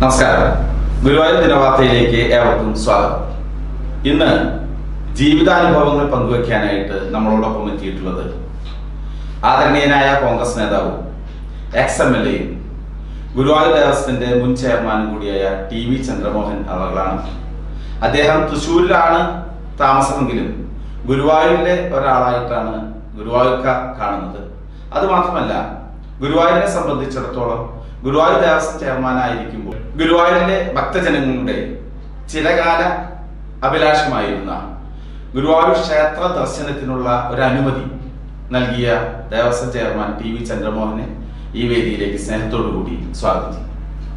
നമസ്കാരം ഗുരുവായൂർ ദിനവാർത്തയിലേക്ക് ഏവർക്കും സ്വാഗതം ഇന്ന് ജീവിതാനുഭവങ്ങൾ പങ്കുവയ്ക്കാനായിട്ട് നമ്മളോടൊപ്പം എത്തിയിട്ടുള്ളത് ആദരണീയനായ കോൺഗ്രസ് നേതാവും എക്സ് എം എൽ എയും ഗുരുവായൂർ ദേവസ്വത്തിന്റെ മുൻ ചെയർമാനും കൂടിയായ ടി വി ചന്ദ്രമോഹൻ അവകളാണ് അദ്ദേഹം തൃശ്ശൂരിലാണ് താമസമെങ്കിലും ഗുരുവായൂരിലെ ഒരാളായിട്ടാണ് ഗുരുവായൂർക്കാർ കാണുന്നത് അതുമാത്രമല്ല ഗുരുവായൂരിനെ സംബന്ധിച്ചിടത്തോളം ഗുരുവായൂർ ദേവസ്വം ചെയർമാനായിരിക്കുമ്പോൾ ഗുരുവായൂരിലെ ഭക്തജനങ്ങളുടെ ചിരകാല അഭിലാഷമായിരുന്ന ഗുരുവായൂർ ക്ഷേത്ര ദർശനത്തിനുള്ള ഒരു അനുമതി നൽകിയ ദേവസ്വം ചെയർമാൻ ടി വി ചന്ദ്രമോഹനെ ഈ വേദിയിലേക്ക് സ്നേഹത്തോടു കൂടി സ്വാഗതം ചെയ്യും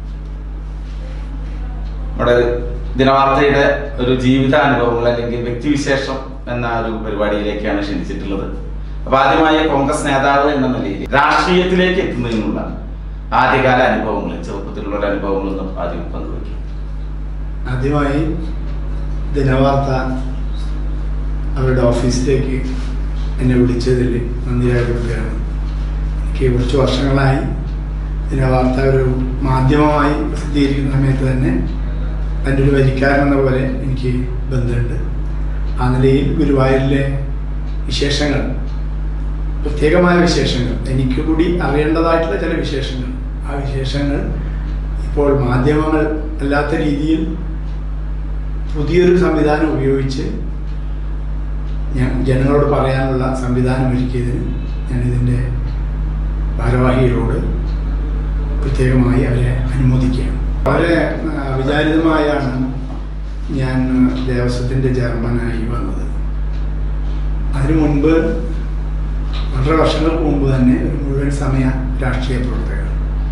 നമ്മുടെ ദിനവാർത്തയുടെ ഒരു ജീവിതാനുഭവങ്ങൾ അല്ലെങ്കിൽ വ്യക്തിവിശേഷം എന്ന ഒരു പരിപാടിയിലേക്കാണ് ക്ഷണിച്ചിട്ടുള്ളത് അപ്പൊ ആദ്യമായി കോൺഗ്രസ് നേതാവ് എന്ന നിലയിൽ രാഷ്ട്രീയത്തിലേക്ക് എത്തുന്നതിനുള്ള ആദ്യകാല അനുഭവങ്ങൾ ചെറുപ്പത്തിലുള്ള ഒരു അനുഭവങ്ങളൊന്നും ആദ്യം പങ്കുവയ്ക്കും ആദ്യമായി ദിനവാർത്ത അവരുടെ ഓഫീസിലേക്ക് എന്നെ വിളിച്ചതിൽ നന്ദി രേഖപ്പെടുത്തുകയാണ് എനിക്ക് കുറച്ച് വർഷങ്ങളായി ദിനവാർത്ത ഒരു മാധ്യമമായി പ്രസിദ്ധീകരിക്കുന്ന സമയത്ത് തന്നെ എൻ്റെ ഒരു വരിക്കാരൻ എന്ന പോലെ എനിക്ക് ബന്ധമുണ്ട് ആ നിലയിൽ ഗുരുവായൂരിലെ വിശേഷങ്ങൾ പ്രത്യേകമായ വിശേഷങ്ങൾ എനിക്ക് കൂടി അറിയേണ്ടതായിട്ടുള്ള ചില വിശേഷങ്ങൾ ആ വിശേഷങ്ങൾ ഇപ്പോൾ മാധ്യമങ്ങൾ അല്ലാത്ത രീതിയിൽ പുതിയൊരു സംവിധാനം ഉപയോഗിച്ച് ഞാൻ ജനങ്ങളോട് പറയാനുള്ള സംവിധാനം ഒരുക്കിയതിന് ഞാനിതിൻ്റെ ഭാരവാഹികളോട് പ്രത്യേകമായി അവരെ അനുമോദിക്കുകയാണ് വളരെ ആ, വിചാരിതമായാണ് ഞാൻ ദേവസ്വത്തിൻ്റെ ചെയർമാനായി വന്നത് അതിനു മുൻപ് വളരെ വർഷങ്ങൾക്ക് മുമ്പ് തന്നെ ഒരു മുഴുവൻ സമയ രാഷ്ട്രീയ പ്രവർത്തകർ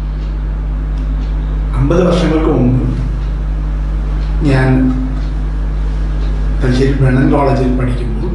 അമ്പത് വർഷങ്ങൾക്ക് മുമ്പ് ഞാൻ തലശ്ശേരി ബ്രണ്ണൻ കോളേജിൽ പഠിക്കുമ്പോൾ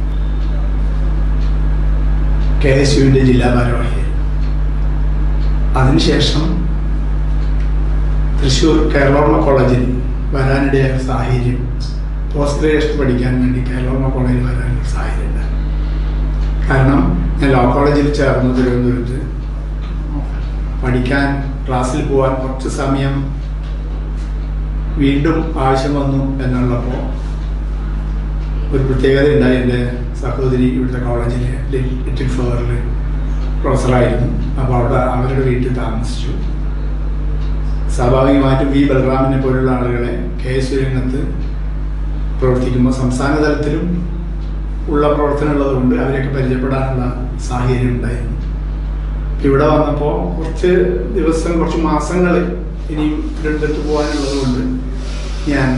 കെ എസ് യുവിൻ്റെ ജില്ലാ ഭാരവാഹിയായി അതിനുശേഷം തൃശ്ശൂർ കേരളോർമ്മ കോളേജിൽ വരാനിടയായ സാഹചര്യം പോസ്റ്റ് ഗ്രാജുവേഷൻ പഠിക്കാൻ വേണ്ടി കേരളോർമ്മ കോളേജിൽ വരാനൊരു സാഹചര്യം ഉണ്ടായി കാരണം ഞാൻ ലോ കോളേജിൽ ചേർന്നു തിരുവനന്തപുരത്ത് പഠിക്കാൻ ക്ലാസ്സിൽ പോകാൻ കുറച്ച് സമയം വീണ്ടും ആവശ്യം വന്നു എന്നുള്ളപ്പോൾ ഒരു പ്രത്യേകത ഉണ്ടായി എൻ്റെ സഹോദരി ഇവിടുത്തെ കോളേജിലെ ലിറ്റിൽ ഫ്ലവറിൽ പ്രൊഫസറായിരുന്നു അപ്പോൾ അവിടെ അവരുടെ വീട്ടിൽ താമസിച്ചു സ്വാഭാവികമായിട്ടും വി ബലറാമിനെ പോലുള്ള ആളുകളെ കെ എസ് രംഗത്ത് പ്രവർത്തിക്കുമ്പോൾ സംസ്ഥാന തലത്തിലും ഉള്ള പ്രവർത്തനം ഉള്ളതുകൊണ്ട് അവരെയൊക്കെ പരിചയപ്പെടാനുള്ള സാഹചര്യം ഉണ്ടായിരുന്നു ഇവിടെ വന്നപ്പോൾ കുറച്ച് ദിവസം കുറച്ച് മാസങ്ങൾ ഇനിയും തിരുവനന്തപുരത്ത് പോകാനുള്ളത് കൊണ്ട് ഞാൻ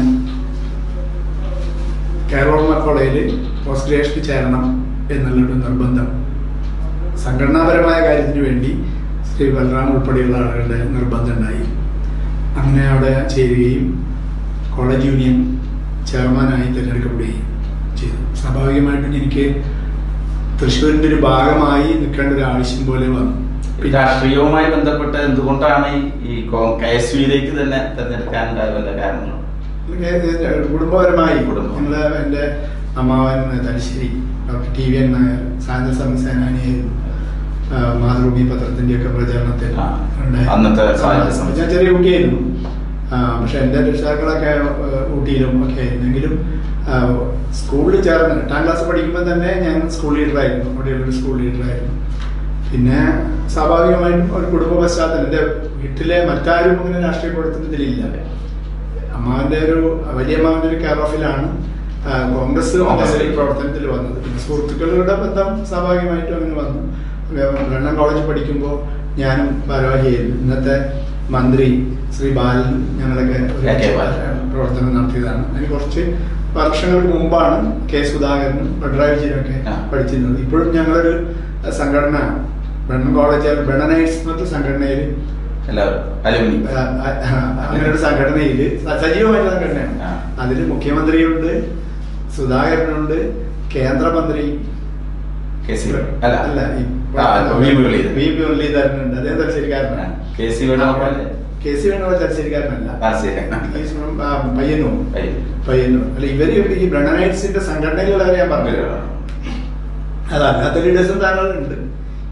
കേരള കോളേജിൽ പോസ്റ്റ് ഗ്രാജുവേഷന് ചേരണം എന്നുള്ളൊരു നിർബന്ധം സംഘടനാപരമായ കാര്യത്തിന് വേണ്ടി ശ്രീ ബലറാം ഉൾപ്പെടെയുള്ള ആളുകളുടെ നിർബന്ധം ഉണ്ടായി അങ്ങനെ അവിടെ ചേരുകയും കോളേജ് യൂണിയൻ ചെയർമാനായി തിരഞ്ഞെടുക്കപ്പെടുകയും ചെയ്തു സ്വാഭാവികമായിട്ടും എനിക്ക് തൃശ്ശൂരിൻ്റെ ഒരു ഭാഗമായി നിൽക്കേണ്ട ഒരു ആവശ്യം പോലെ വന്നു ഈ രാഷ്ട്രീയവുമായി ബന്ധപ്പെട്ട് എന്തുകൊണ്ടാണ് ഈ- ഈ കെ എസ് യുയിലേക്ക് തന്നെ തെരഞ്ഞെടുക്കാനുണ്ടായ വല്ല കാരണങ്ങളും കുടുംബപരമായി കുടുംബം. ഞങ്ങള് എൻ്റെ അമ്മാവൻ Thalassery doctor T V N Nair സ്വാതന്ത്ര്യ സമര സേനാനിയായിരുന്നു ആ, മാതൃഭൂമി പത്രത്തിൻ്റെ ഒക്കെ പ്രചരണത്തിൽ ആ, ഉണ്ടായിരുന്നു. അന്നത്തെ ആ, സ്വാതന്ത്ര്യ സമര ഞാൻ ചെറിയ കുട്ടിയായിരുന്നു ആ, പക്ഷെ എൻ്റെ രക്ഷിതാക്കളൊക്കെ ആ, ഊട്ടിയിലും ഒക്കെ ആയിരുന്നു എങ്കിലും ആ, സ്കൂളിൽ ചേർന്ന് എട്ടാം ക്ലാസ് പഠിക്കുമ്പോൾ തന്നെ ഞാൻ സ്കൂൾ ലീഡറായിരുന്നു അവിടെയുള്ളൊരു സ്കൂൾ ലീഡറായിരുന്നു പിന്നെ സ്വാഭാവികമായിട്ടും ഒരു കുടുംബ പശ്ചാത്തലം എൻ്റെ വീട്ടിലെ മറ്റാരും അങ്ങനെ രാഷ്ട്രീയ പ്രവർത്തനത്തിലില്ല അമ്മാവന്റെ ഒരു വലിയ അമ്മാവന്റെ ഒരു കെയർ ഓഫിലാണ് ആ, കോൺഗ്രസ് കോൺഗ്രസ്. കോൺഗ്രസ് പ്രവർത്തനത്തിൽ വന്നത് പിന്നെ സുഹൃത്തുക്കളുടെ ബന്ധം സ്വാഭാവികമായിട്ടും അങ്ങനെ വന്നു വെണ്ണം കോളേജിൽ പഠിക്കുമ്പോൾ ഞാനും ഭാരവാഹിയായിരുന്നു ഇന്നത്തെ മന്ത്രി ശ്രീ ബാലൻ ഞങ്ങളൊക്കെ ഒരു എ കെ ബാലൻ. പ്രവർത്തനം നടത്തിയതാണ് അതിന് കുറച്ച് വർഷങ്ങൾക്ക് മുമ്പാണ് കെ സുധാകരനും പിണറായി വിജയനൊക്കെ ആ. പഠിച്ചിരുന്നത് ഇപ്പോഴും ഞങ്ങളൊരു സംഘടന ബ്രണ്ണൻ കോളേജ് ബ്രണ്ണനൈറ്റ്സ് എന്നൊരു സംഘടനയിൽ എല്ലാവരും അലുമിനി ആ, ആ, ആ, അങ്ങനെ ഒരു സംഘടനയിൽ സജീവമായ സംഘടനയാണ് ആ. അതിൽ മുഖ്യമന്ത്രിയുണ്ട് സുധാകരനുണ്ട് കേന്ദ്രമന്ത്രി കെ സി അല്ല അല്ല ഈ- ആ, ഇപ്പൊ വി മുരളീധരൻ. വി മുരളീധരനുണ്ട് അദ്ദേഹം തലശ്ശേരിക്കാരനാണ് K C Venugopal K C Venugopal തലശ്ശേരിക്കാരനല്ല ആ, ശരി. ഈ ശ്രം- ആ, പയ്യന്നൂർ പയ്യന്നൂർ. പയ്യന്നൂർ അല്ല ഇവര് ഈ ബ്രണനൈറ്റ്സിന്റെ സംഘടനയിലുള്ളവരെ ഞാൻ പറഞ്ഞു അതല്ലാത്ത ലീഡേഴ്സും താങ്കളുണ്ട്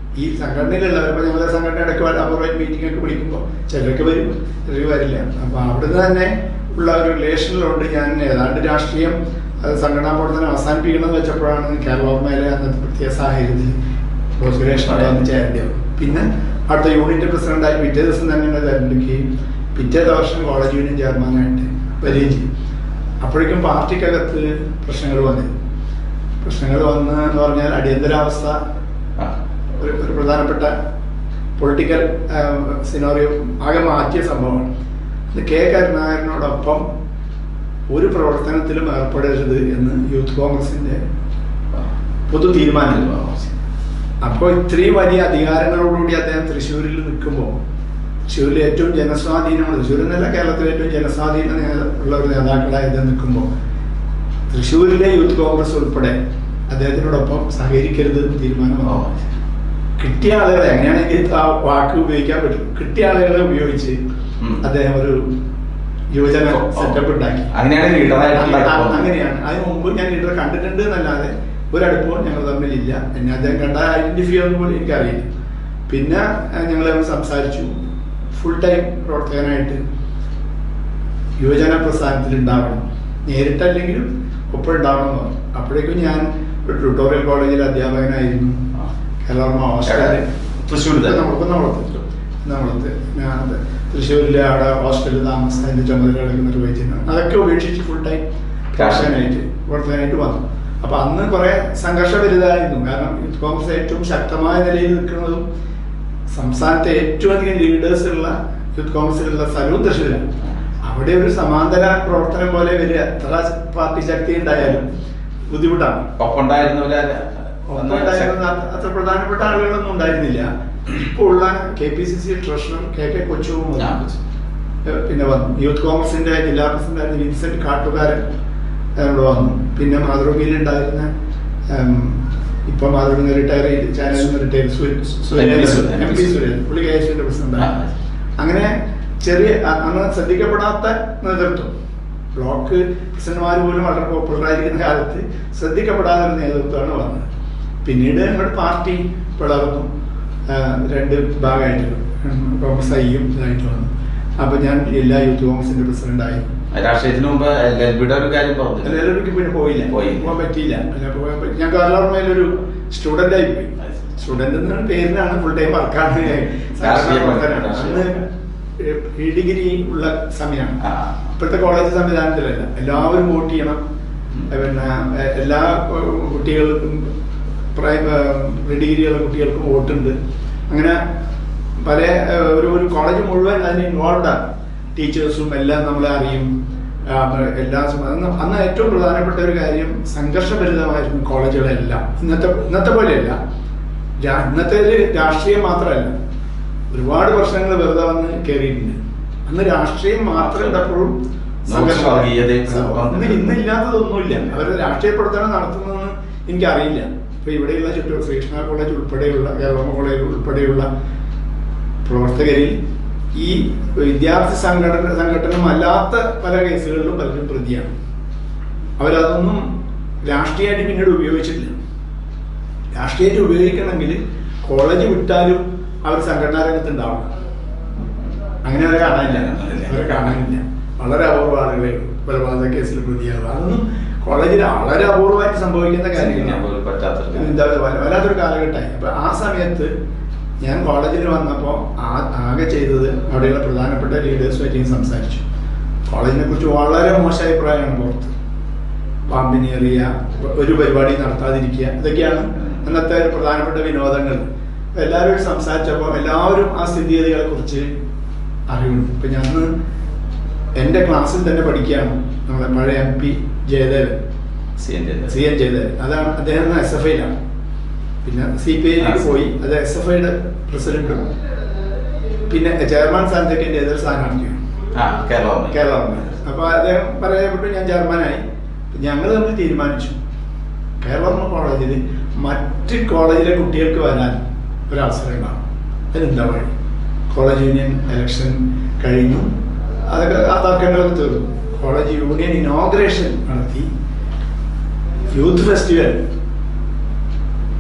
ഈ സംഘടനയിലുള്ളവർ ഇപ്പോൾ ഞങ്ങളുടെ സംഘടന ഇടയ്ക്ക് അപൂർവ മീറ്റിംഗ് ഒക്കെ വിളിക്കുമ്പോൾ ചിലർക്ക് വരും ചിലർക്ക് വരില്ല അപ്പോൾ അവിടുന്ന് തന്നെ ഉള്ള ഒരു റിലേഷനിലുണ്ട് ഞാൻ ഏതാണ്ട് രാഷ്ട്രീയം അത് സംഘടനാ പ്രവർത്തനം അവസാനിപ്പിക്കണമെന്ന് വെച്ചപ്പോഴാണ് കേരളോർമയിലെ അന്നത്തെ പ്രത്യേക സാഹചര്യത്തിൽ സുരേഷ് വന്ന് ചേരേണ്ടി വന്നു പിന്നെ അടുത്ത യൂണിറ്റ് പ്രസിഡന്റായി പിറ്റേ ദിവസം തന്നെ എന്നെ തെരഞ്ഞെടുക്കുകയും പിറ്റേത്തെ വർഷം കോളേജ് യൂണിയൻ ചെയർമാനായിട്ട് വരികയും ചെയ്തു അപ്പോഴേക്കും പാർട്ടിക്കകത്ത് പ്രശ്നങ്ങൾ വന്നിരുന്നു പ്രശ്നങ്ങൾ വന്ന് എന്ന് പറഞ്ഞാൽ അടിയന്തരാവസ്ഥ ആ. ഒരു ഒരു പ്രധാനപ്പെട്ട പൊളിറ്റിക്കൽ സിനോറിയോ ആകെ മാറ്റിയ സംഭവമാണ് ഇത് കെ കരുണാകരനോടൊപ്പം ഒരു പ്രവർത്തനത്തിലും ഏർപ്പെടരുത് എന്ന് യൂത്ത് കോൺഗ്രസിന്റെ പൊതു തീരുമാനം അപ്പോൾ ഇത്രയും വലിയ അധികാരങ്ങളോടുകൂടി അദ്ദേഹം തൃശ്ശൂരിൽ നിൽക്കുമ്പോൾ തൃശ്ശൂരിൽ ഏറ്റവും ജനസ്വാധീനമുള്ള തൃശ്ശൂരിൽ നിന്നല്ല കേരളത്തിലെ ഏറ്റവും ജനസ്വാധീന നേ- ഉള്ള ഒരു നേതാക്കളായി അദ്ദേഹം നിൽക്കുമ്പോൾ തൃശ്ശൂരിലെ യൂത്ത് കോൺഗ്രസ് ഉൾപ്പെടെ അദ്ദേഹത്തിനോടൊപ്പം സഹകരിക്കരുത് എന്ന് തീരുമാനം ഓ, വന്നു. കിട്ടിയ ആളുകളെ എങ്ങനെയാണെങ്കിൽ ആ വാക്ക് ഉപയോഗിക്കാൻ പറ്റും കിട്ടിയ ആളുകളെ ഉപയോഗിച്ച് ഉം. അദ്ദേഹം ഒരു യുവജന ഓ, ഓ. സെറ്റപ്പ് ഉണ്ടാക്കി അങ്ങനെയാണ് ലീഡറായിട്ട് ആ, ഉണ്ടാക്കിയത്. അങ്ങനെയാണ് അതിന് മുമ്പ് ഞാൻ ലീഡർ കണ്ടിട്ടുണ്ട് എന്നല്ലാതെ ഒരടുപ്പവും ഞങ്ങൾ തമ്മിലില്ല എന്നെ അദ്ദേഹം കണ്ട ഐഡന്റിഫൈ ചെയ്യുന്ന പോലും എനിക്കറിയില്ല പിന്നെ ഞങ്ങൾ സംസാരിച്ചു ഫുൾ ടൈം പ്രവർത്തകനായിട്ട് യുവജന പ്രസ്ഥാനത്തിൽ ഉണ്ടാവണം നേരിട്ടല്ലെങ്കിലും ഒപ്പം ഉണ്ടാവണം എന്ന് പറഞ്ഞു അപ്പോഴേക്കും ഞാൻ ഒരു ട്യൂട്ടോറിയൽ കോളേജിൽ അധ്യാപകനായിരുന്നു ആ. കേരള ഹോസ്റ്റലിൽ തൃശ്ശൂർ തന്നെ കുന്നംകുളത്ത് കുന്നംകുളത്ത് ഞാൻ അത് തൃശ്ശൂരിലെ അവിടെ ഹോസ്റ്റലിൽ താമസം അതിന്റെ ചുമതലകളൊക്കെ നിർവഹിച്ചിരുന്നു അതൊക്കെ ഉപേക്ഷിച്ച് ഫുൾ ടൈം പ്രവർത്തകനായിട്ട് പ്രവർത്തകനായിട്ട് വന്നു അപ്പൊ അന്ന് കുറെ സംഘർഷഭരിതമായിരുന്നു കാരണം യൂത്ത് കോൺഗ്രസ് ഏറ്റവും ശക്തമായ നിലയിൽ നിൽക്കുന്നതും സംസ്ഥാനത്തെ ഏറ്റവും അധികം ലീഡേഴ്സ് ഉള്ള യൂത്ത് കോൺഗ്രസിലുള്ള സ്ഥലവും തൃശ്ശൂരാണ് അവിടെ ഒരു സമാന്തര പ്രവർത്തനം പോലെ വരിക എത്ര പാർട്ടി ശക്തി ഉണ്ടായാലും ബുദ്ധിമുട്ടാണ് ഒപ്പം ഉണ്ടായിരുന്നവരെ ഒപ്പം ഉണ്ടായിരുന്ന അത്ര- അത്ര പ്രധാനപ്പെട്ട ആളുകളൊന്നും ഉണ്ടായിരുന്നില്ല ഇപ്പോൾ ഉള്ള K P C C treasurer K K Kochu ഞാൻ ഏഹ് പിന്നെ വന്നു യൂത്ത് കോൺഗ്രസിന്റെ ജില്ലാ പ്രസിഡന്റ് വിൻസെന്റ് കാട്ടുകാരൻ അവിടെ വന്നു പിന്നെ മാതൃഭൂമിയിൽ ഉണ്ടായിരുന്ന ഉം, ഇപ്പൊ മാതൃഭൂമി റിട്ടയർ ചെയ്ത് ചാനലിൽ നിന്ന് retire M P Surendran. M P Surendran പുള്ളി കെ എസ് പ്രസിഡന്റ് ആ. അങ്ങനെ ചെറിയ അ- അന്ന് ശ്രദ്ധിക്കപ്പെടാത്ത നേതൃത്വം ബ്ലോക്ക് പ്രസിഡന്റുമാർ പോലും വളരെ പോപ്പുലർ ആയിരിക്കുന്ന കാലത്ത് ശ്രദ്ധിക്കപ്പെടാത്ത ഒരു നേതൃത്വമാണ് വന്നത് പിന്നീട് നമ്മുടെ പാർട്ടി പിളർന്നു ആ, രണ്ട് ഭാഗമായിട്ട് ഉം, കോൺഗ്രസ് ഐയും ഇതായിട്ട് വന്നു അപ്പൊ ഞാൻ എല്ലാ യൂത്ത് കോൺഗ്രസിന്റെ പ്രസിഡന്റായി രാഷ്ട്രീയത്തിന് മുമ്പ് എൽ എൽ ബിയുടെ ഒരു കാര്യം പറഞ്ഞു എല്ലാവരും പിന്നെ പോയില്ല പോയില്ല. പോകാൻ പറ്റിയില്ല പിന്നെ പോകാൻ പറ്റി- ഞാൻ കേരളോർമയിലൊരു സ്റ്റുഡന്റ് ആയി പോയി സ്റ്റുഡന്റ് എന്ന പേരിനാണ് ഫുൾ ടൈം വർക്കാണ് രാഷ്ട്രീയ പ്രവർത്തനം, രാഷ്ട്രീയ അന്ന് പ്രീ ഡിഗ്രി ഉള്ള സമയമാണ് ആ. ഇപ്പോഴത്തെ കോളേജ് സംവിധാനത്തിലല്ല എല്ലാവരും വോട്ട് ചെയ്യണം ഉം. പിന്നെ എ- എല്ലാ ഏഹ്, കുട്ടികൾക്കും പ്രീ ഡിഗ്രിയുള്ള കുട്ടികൾക്കും വോട്ടുണ്ട് അങ്ങനെ പല ഏഹ്, ഒരു ഒരു കോളേജ് മുഴുവൻ അതിന് ഇൻവോൾവ് ആണ് ടീച്ചേഴ്സും എല്ലാം നമ്മളെ അറിയും ആ, എല്ലാ സം- അന്ന് അന്ന് ഏറ്റവും പ്രധാനപ്പെട്ട ഒരു കാര്യം സംഘർഷഭരിതമായിരുന്നു കോളേജുകളെല്ലാം ഇന്നത്തെ ഇന്നത്തെ പോലെയല്ല രാ- ഇന്നത്തെ ഒരു രാഷ്ട്രീയം മാത്രമല്ല ഒരുപാട് പ്രശ്നങ്ങൾ വെറുതെ വന്ന് കയറിയിട്ടുണ്ട് അന്ന് രാഷ്ട്രീയം മാത്രം ഉണ്ടപ്പോഴും സംഘർഷം. വർഗീയതയും ഇന്ന് ഇന്ന് ഇല്ലാത്തതൊന്നുമില്ല അവരുടെ രാഷ്ട്രീയ പ്രവർത്തനം നടത്തുന്നതെന്ന് എനിക്കറിയില്ല ഇപ്പൊ ഇവിടെയുള്ള ചുറ്റും ശ്രീകൃഷ്ണ കോളേജ് ഉൾപ്പെടെയുള്ള കേരള കോളേജ് ഉൾപ്പെടെയുള്ള പ്രവർത്തകരിൽ ഈ വിദ്യാർത്ഥി സംഘടന സംഘടനം അല്ലാത്ത പല കേസുകളിലും പലരും പ്രതിയാണ് അവരതൊന്നും രാഷ്ട്രീയമായിട്ട് പിന്നീട് ഉപയോഗിച്ചിട്ടില്ല രാഷ്ട്രീയമായിട്ട് ഉപയോഗിക്കണമെങ്കിൽ കോളേജ് വിട്ടാലും അവർ സംഘടനാ രംഗത്ത് ഉണ്ടാവണം അങ്ങനെ അവരെ കാണാനില്ല അവരെ കാണാനില്ല വളരെ അപൂർവ ആളുകളെ കൊലപാതക കേസിൽ പ്രതിയാവുക അതൊന്നും കോളേജിൽ വളരെ അപൂർവമായിട്ട് സംഭവിക്കുന്ന കാര്യങ്ങളാണ് ഒരു പറ്റാത്തൊരു കാര്യം. എന്താ വല്ല- വല്ലാത്തൊരു കാലഘട്ടമായി അപ്പൊ ആ സമയത്ത് ഞാൻ കോളേജിൽ വന്നപ്പോൾ ആകെ ചെയ്തത് അവിടെയുള്ള പ്രധാനപ്പെട്ട ലീഡേഴ്സുമായിട്ട് ഞാൻ സംസാരിച്ചു കോളേജിനെ കുറിച്ച് വളരെ മോശം അഭിപ്രായമാണ് പുറത്ത് പാമ്പിനെ എറിയുക ഒരു പരിപാടി നടത്താതിരിക്കുക ഇതൊക്കെയാണ് അന്നത്തെ ഒരു പ്രധാനപ്പെട്ട വിനോദങ്ങൾ അപ്പൊ എല്ലാവരും സംസാരിച്ചപ്പോൾ എല്ലാവരും ആ സ്ഥിതിഗതികളെ കുറിച്ച് അറിവുണ്ട് ഇപ്പൊ ഞാൻ എൻ്റെ ക്ലാസ്സിൽ തന്നെ പഠിക്കുകയാണ് നമ്മളെ പഴയ M P Jayadevan C N Jayadevan. C N ചെയ്തത് അതാണ് അദ്ദേഹം എസ് എഫ് ഐയിലാണ് പിന്നെ സി പി ഐയിലേക്ക് പോയി അത് എസ് എഫ് ഐയുടെ പ്രസിഡന്റും പിന്നെ ചെയർമാൻ സ്ഥാനത്തേക്ക് എൻ്റെ എതിർ സ്ഥാനാർത്ഥിയാണ് ആ കേരളം കേരള അപ്പൊ അദ്ദേഹം പറയപ്പെട്ടു ഞാൻ ചെയർമാനായി ഞങ്ങൾ തമ്മിൽ തീരുമാനിച്ചു കേരള കോളേജിൽ മറ്റ് കോളേജിലെ കുട്ടികൾക്ക് വരാൻ ഒരു അവസരം ഉണ്ടാവും അതിനെന്താ വഴി കോളേജ് യൂണിയൻ ഇലക്ഷൻ കഴിഞ്ഞു അതൊക്കെ ആ തർക്കങ്ങളൊക്കെ തീർന്നു കോളേജ് യൂണിയൻ ഇനോഗ്രേഷൻ നടത്തി യൂത്ത് ഫെസ്റ്റിവൽ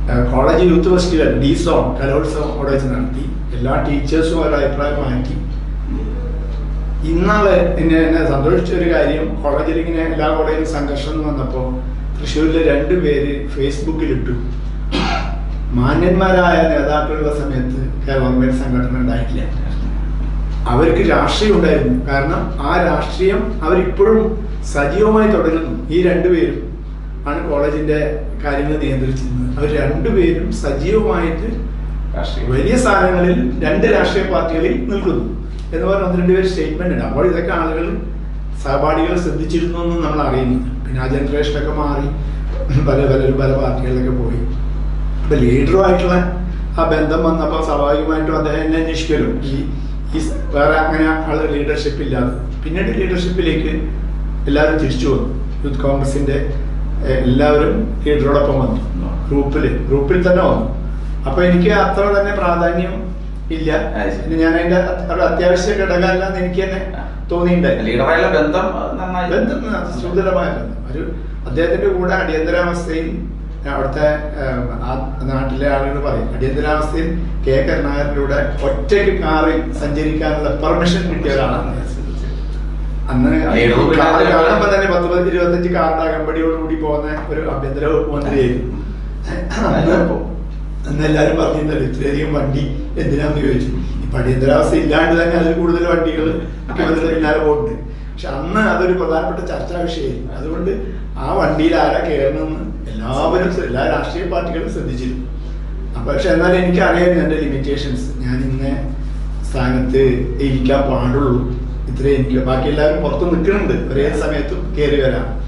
ഏഹ് കോളേജ് യൂത്ത് ഫെസ്റ്റിവൽ ഡീസോൺ കലോത്സവം അവിടെ വെച്ച് നടത്തി എല്ലാ ടീച്ചേഴ്സും അവരുടെ അഭിപ്രായം മാറ്റി ഇന്നാള് എന്നെ എന്നെ സന്തോഷിച്ച ഒരു കാര്യം കോളേജിൽ ഇങ്ങനെ എല്ലാ കോളേജിലും സംഘർഷം എന്ന് വന്നപ്പോൾ തൃശ്ശൂരിലെ രണ്ട് പേര് ഫേസ്ബുക്കിലിട്ടു മാന്യന്മാരായ നേതാക്കളുള്ള സമയത്ത് ഗവൺമെന്റ് സംഘടന ഉണ്ടായിട്ടില്ല അവർക്ക് രാഷ്ട്രീയം ഉണ്ടായിരുന്നു കാരണം ആ രാഷ്ട്രീയം അവരിപ്പോഴും സജീവമായി തുടരുന്നു ഈ രണ്ടുപേരും ആണ് കോളേജിന്റെ കാര്യങ്ങൾ നിയന്ത്രിച്ചിരുന്നത് അവർ രണ്ടുപേരും സജീവമായിട്ട് രാഷ്ട്രീയം വലിയ സ്ഥാനങ്ങളിൽ രണ്ട് രാഷ്ട്രീയ പാർട്ടികളിൽ നിൽക്കുന്നു എന്ന് പറഞ്ഞ ഒന്ന് രണ്ട് പേര് സ്റ്റേറ്റ്മെന്റ് ഉണ്ട് അപ്പോൾ ഇതൊക്കെ ആളുകൾ സഹപാഠികൾ ശ്രദ്ധിച്ചിരുന്നു എന്ന് നമ്മൾ അറിയുന്നു പിന്നെ ആ ജനറേഷനൊക്കെ മാറി പല പലരും പല പാർട്ടികളിലൊക്കെ പോയി അപ്പൊ ലീഡറുമായിട്ടുള്ള ആ ബന്ധം വന്നപ്പോൾ സ്വാഭാവികമായിട്ടും അദ്ദേഹം എന്നെ അന്വേഷിക്കലും ഈ ഈ സ് വേറെ അങ്ങനെ ആള് ലീഡർഷിപ്പ് ഇല്ലാതെ പിന്നീട് ലീഡർഷിപ്പിലേക്ക് എല്ലാവരും തിരിച്ചു വന്നു യൂത്ത് കോൺഗ്രസിന്റെ എ, എല്ലാവരും ലീഡറോടൊപ്പം വന്നു ഗ്രൂപ്പിൽ ഗ്രൂപ്പിൽ തന്നെ വന്നു അപ്പൊ എനിക്ക് അത്ര തന്നെ പ്രാധാന്യം ഇല്ല അത് ശരി. പിന്നെ ഞാൻ അതിന്റെ ഒരു അത്യാവശ്യ ഘടകമല്ല എന്ന് എനിക്ക് തന്നെ തോന്നിയിട്ടുണ്ടായി ലീഡറായുള്ള ബന്ധം അഹ് നന്നായി ബന്ധം അത് സുദൃഢമായ ബന്ധം ഒരു അദ്ദേഹത്തിന്റെ കൂടെ അടിയന്തരാവസ്ഥയിൽ അവിടുത്തെ ഏഹ്, ആ നാട്ടിലെ ആളുകൾ പറയും അടിയന്തരാവസ്ഥയിൽ കെ കരുണാകരന്റെ കൂടെ ഒറ്റയ്ക്ക് കാറിൽ സഞ്ചരിക്കാനുള്ള പെർമിഷൻ കിട്ടിയ ഒരാളാണ് അന്ന് ലീഡറും പിന്നെ കാറ് അദ്ദേഹം- കാണുമ്പോ തന്നെ പത്ത് പത്ത് ഇരുപത്തഞ്ച് കാറിന്റെ അകമ്പടിയോട് കൂടി പോകുന്ന ഒരു ആഭ്യന്തര വകുപ്പ് മന്ത്രിയായിരുന്നു അന്ന് അന്ന് എല്ലാവരും പറഞ്ഞിരുന്നല്ലോ ഇത്രയധികം വണ്ടി എന്തിനാന്ന് ചോദിച്ചു ഇപ്പൊ അടിയന്തരാവസ്ഥ ഇല്ലാണ്ട് തന്നെ അതിൽ കൂടുതൽ വണ്ടികൾ മുഖ്യമന്ത്രിയുടെ പിന്നാലെ പോകുന്നുണ്ട് പക്ഷെ അന്ന് അതൊരു പ്രധാനപ്പെട്ട ചർച്ചാ വിഷയമായിരുന്നു അതുകൊണ്ട് ആ വണ്ടിയിൽ ആരാ കയറണമെന്ന് എല്ലാവരും ശ്ര- എല്ലാ രാഷ്ട്രീയ പാർട്ടികളും ശ്രദ്ധിച്ചിരുന്നു അപ്പൊ പക്ഷെ എന്നാൽ എനിക്ക് അറിയായിരുന്നു എന്റെ ലിമിറ്റേഷൻസ് ഞാൻ ഇന്ന സ്ഥാനത്ത് ഇരിക്കാൻ പാടുള്ളൂ ഇത്രേ എനിക്ക് ബാക്കി എല്ലാവരും പുറത്ത് നിൽക്കുന്നുണ്ട് ഒരേ സമയത്തും കയറി വരാം